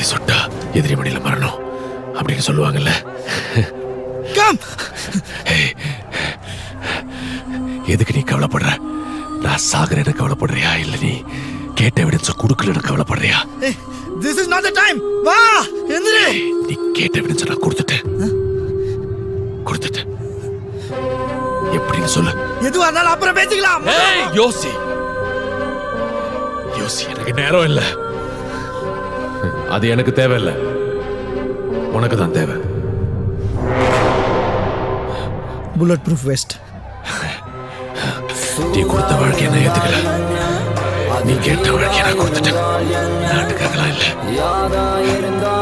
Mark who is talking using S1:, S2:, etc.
S1: சுட்டா எதிரி மணியில மரணம் அப்படின்னு சொல்லுவாங்கல்ல
S2: கம்
S1: ஏய், எதுக்கு நீ கவலைப்படுற நான் சாகுறேன்னு கவலைப்படுறியா இல்ல நீ கேட்ட எவிடன்ஸ குடுக்கலன்னு கவலைப்படுறியா
S2: this is not the time வா எந்திரி
S1: ஏய், நீ கேட்ட எவிடன்ஸ நான் கொடுத்துட்டேன் கொடுத்துட்டேன் எப்படின்னு சொல்லு
S2: எதுவா இருந்தாலும் அப்புறம் பேசிக்கலாம்
S1: ஏய் யோசி யோசி எனக்கு நேரம் இல்ல அது எனக்கு தேவையில்ல உனக்கு தான் தேவை
S2: புல்லட் ப்ரூஃப் வெஸ்ட்
S1: நீ கொடுத்த வாழ்க்கையை நான் ஏத்துக்கல நீ கேட்ட வாழ்க்கையை நான் கொடுத்துட்டேன் நாட்டுக்காகலாம் இல்ல